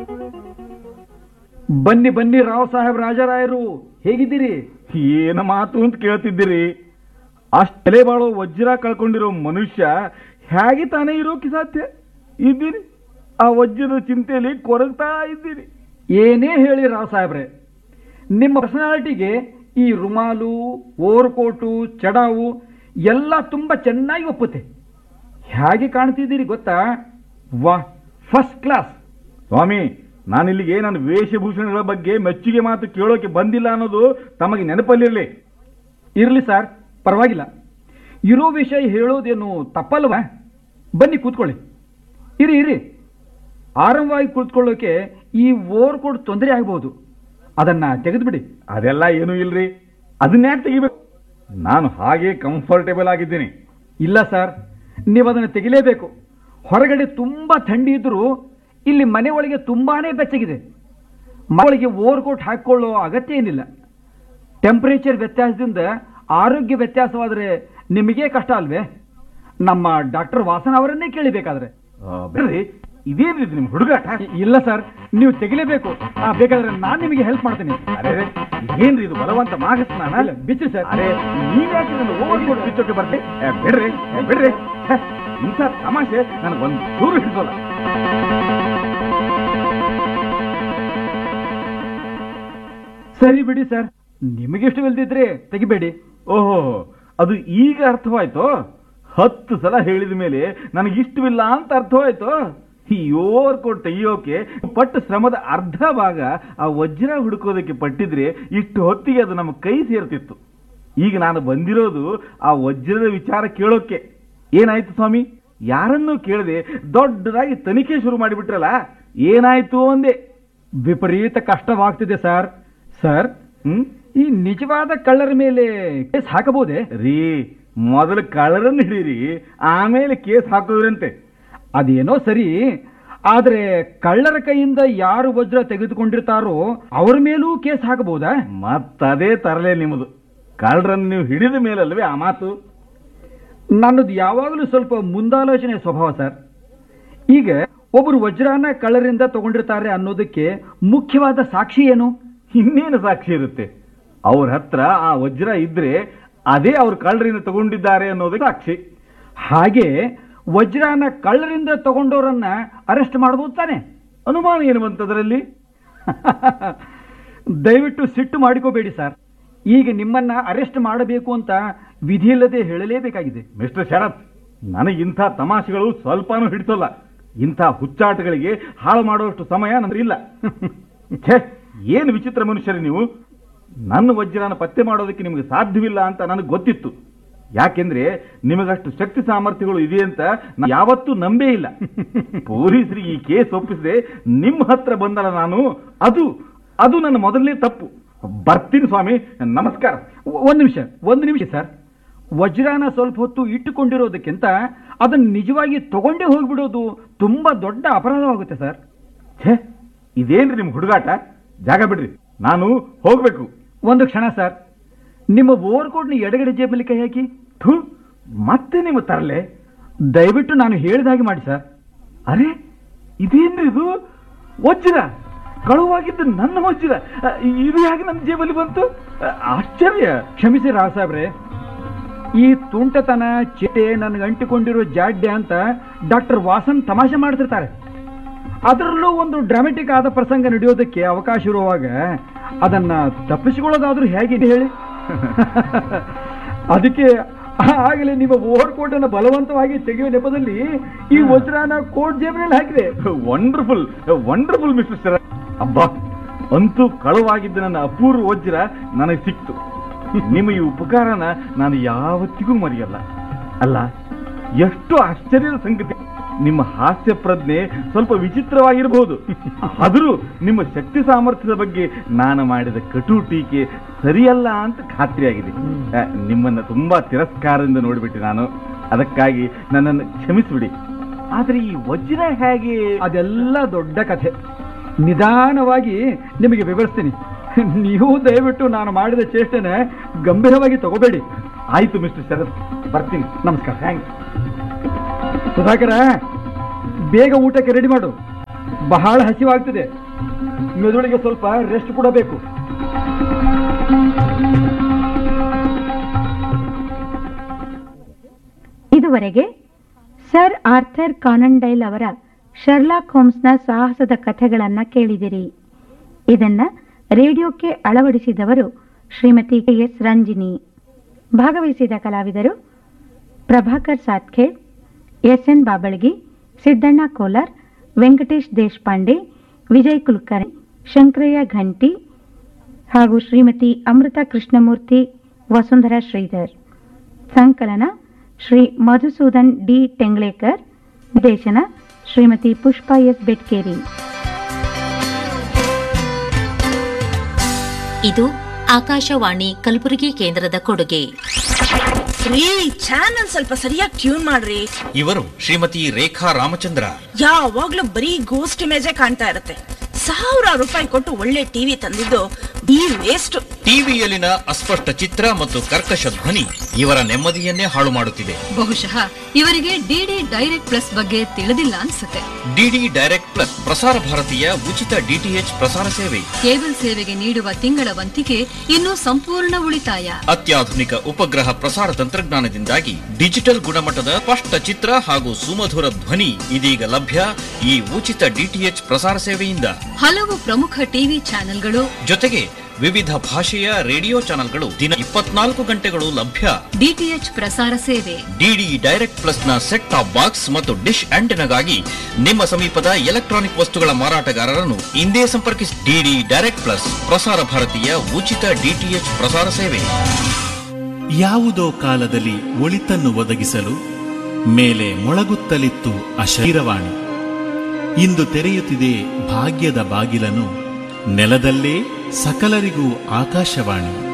ಬನ್ನಿ ಬನ್ನಿ ರಾವ್ ಸಾಹೇಬ್ ರಾಜಾರಾಯರು ಹೇಗಿದ್ದೀರಿ ಏನ ಮಾತು ಅಂತ ಕೇಳ್ತಿದ್ದೀರಿ ಅಷ್ಟೇ ಬಾಳೋ ವಜ್ರ ಕಳ್ಕೊಂಡಿರೋ ಮನುಷ್ಯ ಹೇಗೆ ತಾನೇ ಇರೋಕೆ ಸಾಧ್ಯ ಇದ್ದೀರಿ ಆ ವಜ್ರದ ಚಿಂತೆಯಲ್ಲಿ ಕೊರಗ್ತಾ ಇದ್ದೀರಿ ಏನೇ ಹೇಳಿ ರಾವ್ ಸಾಹೇಬ್ರೆ ನಿಮ್ಮ ಪರ್ಸನಾಲಿಟಿಗೆ ಈ ರುಮಾಲು ಓವರ್ಕೋಟು ಚಡಾವು ಎಲ್ಲ ತುಂಬ ಚೆನ್ನಾಗಿ ಒಪ್ಪುತ್ತೆ ಹೇಗೆ ಕಾಣ್ತಿದ್ದೀರಿ ಗೊತ್ತಾ ವಾ ಫಸ್ಟ್ ಕ್ಲಾಸ್ ಸ್ವಾಮಿ ನಾನಿಲ್ಲಿಗೆ ನನ್ನ ವೇಷಭೂಷಣಗಳ ಬಗ್ಗೆ ಮೆಚ್ಚುಗೆ ಮಾತು ಕೇಳೋಕೆ ಬಂದಿಲ್ಲ ಅನ್ನೋದು ತಮಗೆ ನೆನಪಲ್ಲಿರಲಿ ಇರಲಿ ಸರ್ ಪರವಾಗಿಲ್ಲ ಇರೋ ವಿಷಯ ಹೇಳೋದೇನು ತಪ್ಪಲ್ವಾ ಬನ್ನಿ ಕೂತ್ಕೊಳ್ಳಿ ಇರಿ ಇರಿ ಆರಾಮವಾಗಿ ಕುಳಿತುಕೊಳ್ಳೋಕೆ ಈ ಓವರ್ ಕೋಟ್ ತೊಂದರೆ ಆಗ್ಬೋದು ಅದನ್ನ ತೆಗೆದುಬಿಡಿ ಅದೆಲ್ಲ ಏನೂ ಇಲ್ರಿ ಅದನ್ನ್ಯಾಕೆ ತೆಗಿಬೇಕು ನಾನು ಹಾಗೆ ಕಂಫರ್ಟೇಬಲ್ ಆಗಿದ್ದೀನಿ ಇಲ್ಲ ಸರ್ ನೀವು ಅದನ್ನು ತೆಗಿಲೇಬೇಕು ಹೊರಗಡೆ ತುಂಬ ಥಂಡಿ ಇದ್ದರೂ ಇಲ್ಲಿ ಮನೆ ಒಳಗೆ ತುಂಬಾನೇ ಬೆಚ್ಚಗಿದೆ ಮನೆಯೊಳಗೆ ಓವರ್ ಕೋಟ್ ಹಾಕೊಳ್ಳೋ ಅಗತ್ಯ ಏನಿಲ್ಲ ಟೆಂಪರೇಚರ್ ವ್ಯತ್ಯಾಸದಿಂದ ಆರೋಗ್ಯ ವ್ಯತ್ಯಾಸವಾದರೆ ನಿಮಗೇ ಕಷ್ಟ ಅಲ್ವೇ ನಮ್ಮ ಡಾಕ್ಟರ್ ವಾಸನ್ ಅವರನ್ನೇ ಕೇಳಿಬೇಕಾದ್ರೆ ಆ, ಬರ್ರಿ ಇದೇನ್ರಿ ಇದು ನಿಮ್ಮ ಹುಡುಗಾಟ ಇ- ಇಲ್ಲ ಸರ್ ನೀವು ತೆಗಿಲೇಬೇಕು ಆ, ಬೇಕಾದ್ರೆ ನಾನು ನಿಮಗೆ ಹೆಲ್ಪ್ ಮಾಡ್ತೀನಿ ಅರೆ ಏನ್ರಿ ಇದು ಬಲವಂತ ಮಾಗಸ್ನಾನ ಇಲ್ಲ, ಬಿಚ್ಚಿ ಸರ್ ಅರೆ ನೀವ್ಯಾಕೆ ನನ್ನ ಓವರ್ಕೋಟ್ ಬಿಚ್ಚೋಕೆ ಬರ್ತಿ ಏ, ಬಿಡ್ರಿ ಏ, ಬಿಡ್ರಿ ಛೆ, ಇಂಥ ತಮಾಷೆ ನನಗೆ ಒಂದು ದೂರ ಹಿಡಿಸೋಲ್ಲ ಸರಿ ಬಿಡಿ ಸರ್ ನಿಮಗೆಷ್ಟು ಇಲ್ದಿದ್ರೆ ತೆಗಿಬೇಡಿ ಓಹೋ ಅದು ಈಗ ಅರ್ಥವಾಯ್ತು ಹತ್ತು ಸಲ ಹೇಳಿದ ಮೇಲೆ ನನಗಿಷ್ಟವಿಲ್ಲ ಅಂತ ಅರ್ಥವಾಯ್ತು ಈ ಓವರ್ಕೋಟ್ ತೆಗಿಯೋಕೆ ಪಟ್ಟ ಶ್ರಮದ ಅರ್ಧ ಭಾಗ ಆ ವಜ್ರ ಹುಡುಕೋದಕ್ಕೆ ಪಟ್ಟಿದ್ರೆ ಇಷ್ಟು ಹೊತ್ತಿಗೆ ಅದು ನಮ್ಮ ಕೈ ಸೇರ್ತಿತ್ತು ಈಗ ನಾನು ಬಂದಿರೋದು ಆ ವಜ್ರದ ವಿಚಾರ ಕೇಳೋಕೆ ಏನಾಯ್ತು ಸ್ವಾಮಿ ಯಾರನ್ನೂ ಕೇಳದೆ ದೊಡ್ಡದಾಗಿ ತನಿಖೆ ಶುರು ಮಾಡಿಬಿಟ್ರಲ್ಲ ಏನಾಯ್ತು ಅಂದೆ ವಿಪರೀತ ಕಷ್ಟವಾಗ್ತಿದೆ ಸರ್ ಸರ್ ಹ್ಮ್ ಈ ನಿಜವಾದ ಕಳ್ಳರ ಮೇಲೆ ಕೇಸ್ ಹಾಕಬಹುದೇ ರೀ ಮೊದಲು ಕಳ್ಳರನ್ನು ಹಿಡೀರಿ ಆಮೇಲೆ ಕೇಸ್ ಹಾಕೋದ್ರಂತೆ ಅದೇನೋ ಸರಿ ಆದ್ರೆ ಕಳ್ಳರ ಕೈಯಿಂದ ಯಾರು ವಜ್ರ ತೆಗೆದುಕೊಂಡಿರ್ತಾರೋ ಅವ್ರ ಮೇಲೂ ಕೇಸ್ ಹಾಕಬಹುದಾ ಮತ್ತದೇ ತರಲೆ ನಿಮ್ಮದು ಕಳ್ಳರನ್ನು ನೀವು ಹಿಡಿದ ಮೇಲಲ್ವೇ ಆ ಮಾತು ನನ್ನದು ಯಾವಾಗಲೂ ಸ್ವಲ್ಪ ಮುಂದಾಲೋಚನೆ ಸ್ವಭಾವ ಸರ್ ಈಗ ಒಬ್ಬರು ವಜ್ರನ ಕಳ್ಳರಿಂದ ತಗೊಂಡಿರ್ತಾರೆ ಅನ್ನೋದಕ್ಕೆ ಮುಖ್ಯವಾದ ಸಾಕ್ಷಿ ಏನು ಇನ್ನೇನು ಸಾಕ್ಷಿ ಇರುತ್ತೆ ಅವ್ರ ಹತ್ರ ಆ ವಜ್ರ ಇದ್ರೆ ಅದೇ ಅವ್ರು ಕಳ್ಳರಿಂದ ತಗೊಂಡಿದ್ದಾರೆ ಅನ್ನೋದಕ್ಕೆ ಸಾಕ್ಷಿ ಹಾಗೆ ವಜ್ರನ ಕಳ್ಳರಿಂದ ತಗೊಂಡವರನ್ನ ಅರೆಸ್ಟ್ ಮಾಡಬಹುದು ತಾನೆ ಅನುಮಾನ ಏನು ಬಂತದರಲ್ಲಿ ದಯವಿಟ್ಟು ಸಿಟ್ಟು ಮಾಡಿಕೋಬೇಡಿ ಸರ್ ಈಗ ನಿಮ್ಮನ್ನ ಅರೆಸ್ಟ್ ಮಾಡಬೇಕು ಅಂತ ವಿಧಿಯಿಲ್ಲದೆ ಹೇಳಲೇಬೇಕಾಗಿದೆ ಮಿಸ್ಟರ್ ಶರತ್ ನನಗೆ ಇಂಥ ತಮಾಷೆಗಳು ಸ್ವಲ್ಪನೂ ಹಿಡಿಸೋಲ್ಲ ಇಂಥ ಹುಚ್ಚಾಟಗಳಿಗೆ ಹಾಳು ಮಾಡುವಷ್ಟು ಸಮಯ ನನಗೆ ಇಲ್ಲ ಛೇ ಏನು ವಿಚಿತ್ರ ಮನುಷ್ಯರು ನೀವು ನನ್ನ ವಜ್ರನ ಪತ್ತೆ ಮಾಡೋದಕ್ಕೆ ನಿಮಗೆ ಸಾಧ್ಯವಿಲ್ಲ ಅಂತ ನನಗೆ ಗೊತ್ತಿತ್ತು ಯಾಕೆಂದ್ರೆ ನಿಮಗಷ್ಟು ಶಕ್ತಿ ಸಾಮರ್ಥ್ಯಗಳು ಇದೆ ಅಂತ ನಾನು ಯಾವತ್ತೂ ನಂಬೇ ಇಲ್ಲ ಪೊಲೀಸರಿಗೆ ಈ ಕೇಸ್ ಒಪ್ಪಿಸದೆ ನಿಮ್ಮ ಹತ್ರ ಬಂದಲ್ಲ ನಾನು ಅದು ಅದು ನನ್ನ ಮೊದಲನೇ ತಪ್ಪು ಬರ್ತೀನಿ ಸ್ವಾಮಿ ನಮಸ್ಕಾರ ಒ- ಒಂದು ನಿಮಿಷ ಒಂದು ನಿಮಿಷ ಸರ್ ವಜ್ರನ ಸ್ವಲ್ಪ ಹೊತ್ತು ಇಟ್ಟುಕೊಂಡಿರೋದಕ್ಕಿಂತ ಅದನ್ನು ನಿಜವಾಗಿ ತಗೊಂಡೇ ಹೋಗ್ಬಿಡೋದು ತುಂಬಾ ದೊಡ್ಡ ಅಪರಾಧವಾಗುತ್ತೆ ಸರ್ ಛೇ ಇದೇನ್ರಿ ನಿಮ್ ಹುಡುಗಾಟ ಜಾಗ ಬಿಡ್ರಿ ನಾನು ಹೋಗ್ಬೇಕು ಒಂದು ಕ್ಷಣ ಸರ್ ನಿಮ್ಮ ಓವರ್ಕೋಟ್ನ ಎಡಗಡೆ ಜೇಬಲ್ಲಿ ಕೈ ಹಾಕಿ ಥು ಮತ್ತೆ ನಿಮ್ಮ ತರಲೆ ದಯವಿಟ್ಟು ನಾನು ಹೇಳಿದ ಹಾಗೆ ಮಾಡಿ ಸರ್ ಅರೆ ಇದೇನ್ರಿ ಇದು ವಜ್ರ ಕಳುವಾಗಿದ್ದು ನನ್ನ ವಜ್ರ ಅ, ಇದು ಹೇಗೆ ನನ್ನ ಜೇಬಲ್ಲಿ ಬಂತು ಅ, ಆಶ್ಚರ್ಯ ಕ್ಷಮಿಸಿ ರಾವ್ ಸಾಹೇಬ್ರೆ ಈ ತುಂಟತನ ಚಿಟೆ ನನಗೆ ಅಂಟಿಕೊಂಡಿರೋ ಜಾಡ್ಯ ಅಂತ ಡಾಕ್ಟರ್ ವಾಸನ್ ತಮಾಷೆ ಮಾಡ್ತಿರ್ತಾರೆ ಅದರಲ್ಲೂ ಒಂದು ಡ್ರಾಮೆಟಿಕ್ ಆದ ಪ್ರಸಂಗ ನಡೆಯೋದಕ್ಕೆ ಅವಕಾಶ ಇರುವಾಗ ಅದನ್ನ ತಪ್ಪಿಸಿಕೊಳ್ಳೋದಾದ್ರೂ ಹೇಗಿದೆ ಹೇಳಿ ಅದಕ್ಕೆ ಆಗಲೇ ನಿಮ್ಮ ಓವರ್ ಕೋಟ್ ಅನ್ನು ಬಲವಂತವಾಗಿ ತೆಗೆಯುವ ನೆಪದಲ್ಲಿ ಈ ವಜ್ರನ ಕೋಟ್ ಜೇಬಿನಲ್ಲಿ ಹಾಕಿದೆ ವಂಡರ್ಫುಲ್ ವಂಡರ್ಫುಲ್ ಮಿಸ್ಟರ್ ಶರ ಅಬ್ಬಾ ಅಂತೂ ಕಳುವಾಗಿದ್ದ ನನ್ನ ಅಪೂರ್ವ ವಜ್ರ ನನಗೆ ಸಿಕ್ತು ನಿಮ್ಮ ಈ ಉಪಕಾರನ ನಾನು ಯಾವತ್ತಿಗೂ ಮರೆಯಲ್ಲ ಅಲ್ಲ ಎಷ್ಟು ಆಶ್ಚರ್ಯದ ಸಂಗತಿ ನಿಮ್ಮ ಹಾಸ್ಯ ಪ್ರಜ್ಞೆ ಸ್ವಲ್ಪ ವಿಚಿತ್ರವಾಗಿರಬಹುದು ಆದರೂ ನಿಮ್ಮ ಶಕ್ತಿ ಸಾಮರ್ಥ್ಯದ ಬಗ್ಗೆ ನಾನು ಮಾಡಿದ ಕಟು ಟೀಕೆ ಸರಿಯಲ್ಲ ಅಂತ ಖಾತ್ರಿಯಾಗಿದೆ ಆ, ನಿಮ್ಮನ್ನ ತುಂಬಾ ತಿರಸ್ಕಾರದಿಂದ ನೋಡಿಬಿಟ್ಟೆ ನಾನು ಅದಕ್ಕಾಗಿ ನನ್ನನ್ನು ಕ್ಷಮಿಸಿಬಿಡಿ ಆದ್ರೆ ಈ ವಜ್ರ ಹೇಗೆ ಅದೆಲ್ಲ ದೊಡ್ಡ ಕಥೆ ನಿಧಾನವಾಗಿ ನಿಮಗೆ ವಿವರಿಸ್ತೀನಿ ನೀವು ದಯವಿಟ್ಟು ನಾನು ಮಾಡಿದ ಚೇಷ್ಟೆನ ಗಂಭೀರವಾಗಿ ತಗೋಬೇಡಿ ಆಯ್ತು ಮಿಸ್ಟರ್ ಶರತ್ ಬರ್ತೀನಿ ನಮಸ್ಕಾರ ಥ್ಯಾಂಕ್ಸ್ ಸುಧಾಕರ ಬೇಗ ಊಟಕ್ಕೆ ರೆಡಿ ಮಾಡು ಬಹಳ ಹಸಿವಾಗ್ತಿದೆ ಮೆದುಳಿಗೆ ಸ್ವಲ್ಪ ರೆಸ್ಟ್ ಕೊಡಬೇಕು ಇದುವರೆಗೆ ಸರ್ ಆರ್ಥರ್ ಕಾನನ್ ಅವರ ಶರ್ಲಾಕ್ ಹೋಮ್ಸ್ನ ಸಾಹಸದ ಕಥೆಗಳನ್ನ ಕೇಳಿದಿರಿ ಇದನ್ನ ರೇಡಿಯೋಕ್ಕೆ ಅಳವಡಿಸಿದವರು ಶ್ರೀಮತಿ ಕೆ ಎಸ್ ರಂಜಿನಿ ಭಾಗವಹಿಸಿದ ಕಲಾವಿದರು ಪ್ರಭಾಕರ್ ಸಾತ್ಖೇಡ್ ಎಸ್ ಎನ್ ಬಾಬಳ್ಗಿ ಸಿದ್ದಣ್ಣ ಕೋಲಾರ್ ವೆಂಕಟೇಶ್ ದೇಶಪಾಂಡೆ ವಿಜಯ್ ಕುಲಕರ್ಣಿ ಶಂಕರಯ್ಯ ಘಂಟಿ ಹಾಗೂ ಶ್ರೀಮತಿ ಅಮೃತ ಕೃಷ್ಣಮೂರ್ತಿ ವಸುಂಧರಾ ಶ್ರೀಧರ್ ಸಂಕಲನ ಶ್ರೀ ಮಧುಸೂದನ್ ಡಿ ಟೆಂಗ್ಳೇಕರ್ ನಿರ್ದೇಶನ ಶ್ರೀಮತಿ ಪುಷ್ಪಾ ಎಸ್ ಬೆಟ್ಕೇರಿ ಇದು ಆಕಾಶವಾಣಿ ಕಲಬುರಗಿ ಕೇಂದ್ರದ ಕೊಡುಗೆ ರೀ ಚಾನಲ್ ಸ್ವಲ್ಪ ಸರಿಯಾಗಿ ಟ್ಯೂನ್ ಮಾಡ್ರಿ ಇವರು ಶ್ರೀಮತಿ ರೇಖಾ ರಾಮಚಂದ್ರ ಯಾವಾಗ್ಲೂ ಬರೀ ಗೋಸ್ಟ್ ಇಮೇಜೇ ಕಾಣ್ತಾ ಇರುತ್ತೆ ಸಾವಿರಾರು ರೂಪಾಯಿ ಕೊಟ್ಟು ಒಳ್ಳೆ ಟಿವಿ ತಂದಿದ್ದು ಈ ವೇಸ್ಟ್ ಟಿವಿಯಲ್ಲಿನ ಅಸ್ಪಷ್ಟ ಚಿತ್ರ ಮತ್ತು ಕರ್ಕಶ ಧ್ವನಿ ಇವರ ನೆಮ್ಮದಿಯನ್ನೇ ಹಾಳು ಮಾಡುತ್ತಿದೆ ಬಹುಶಃ ಇವರಿಗೆ ಡಿಡಿ ಡೈರೆಕ್ಟ್ ಪ್ಲಸ್ ಬಗ್ಗೆ ತಿಳಿದಿಲ್ಲ ಅನ್ಸುತ್ತೆ ಡಿಡಿ ಡೈರೆಕ್ಟ್ ಪ್ಲಸ್ ಪ್ರಸಾರ ಭಾರತೀಯ ಉಚಿತ ಡಿಟಿಎಚ್ ಪ್ರಸಾರ ಸೇವೆ ಕೇಬಲ್ ಸೇವೆಗೆ ನೀಡುವ ತಿಂಗಳ ವಂತಿಗೆ ಇನ್ನು ಸಂಪೂರ್ಣ ಉಳಿತಾಯ ಅತ್ಯಾಧುನಿಕ ಉಪಗ್ರಹ ಪ್ರಸಾರ ತಂತ್ರಜ್ಞಾನದಿಂದಾಗಿ ಡಿಜಿಟಲ್ ಗುಣಮಟ್ಟದ ಸ್ಪಷ್ಟ ಚಿತ್ರ ಹಾಗೂ ಸುಮಧುರ ಧ್ವನಿ ಇದೀಗ ಲಭ್ಯ ಈ ಉಚಿತ ಡಿಟಿಎಚ್ ಪ್ರಸಾರ ಸೇವೆಯಿಂದ ಹಲವು ಪ್ರಮುಖ ಟಿವಿ ಚಾನೆಲ್ಗಳು ಜೊತೆಗೆ ವಿವಿಧ ಭಾಷೆಯ ರೇಡಿಯೋ ಚಾನೆಲ್ಗಳು ದಿನ ಇಪ್ಪತ್ನಾಲ್ಕು ಗಂಟೆಗಳು ಲಭ್ಯ ಡಿಟಿಎಚ್ ಪ್ರಸಾರ ಸೇವೆ ಡಿಡಿ ಡೈರೆಕ್ಟ್ ಪ್ಲಸ್ ನ ಸೆಟ್ ಟಾಪ್ ಬಾಕ್ಸ್ ಮತ್ತು ಡಿಶ್ ಆಂಟೆನಾಗಾಗಿ ನಿಮ್ಮ ಸಮೀಪದ ಎಲೆಕ್ಟ್ರಾನಿಕ್ ವಸ್ತುಗಳ ಮಾರಾಟಗಾರರನ್ನು ಇಂದೇ ಸಂಪರ್ಕಿಸಿ ಡಿಡಿ ಡೈರೆಕ್ಟ್ ಪ್ಲಸ್ ಪ್ರಸಾರ ಭಾರತೀಯ ಉಚಿತ ಡಿಟಿಎಚ್ ಪ್ರಸಾರ ಸೇವೆ ಯಾವುದೋ ಕಾಲದಲ್ಲಿ ಒಳಿತನ್ನು ಒದಗಿಸಲು ಮೇಲೆ ಮೊಳಗುತ್ತಲಿತ್ತು ಅಶರೀರವಾಣಿ ಇಂದು ತೆರೆಯುತ್ತಿದೆ ಭಾಗ್ಯದ ಬಾಗಿಲನು ನೆಲದಲ್ಲೇ ಸಕಲರಿಗೂ ಆಕಾಶವಾಣಿ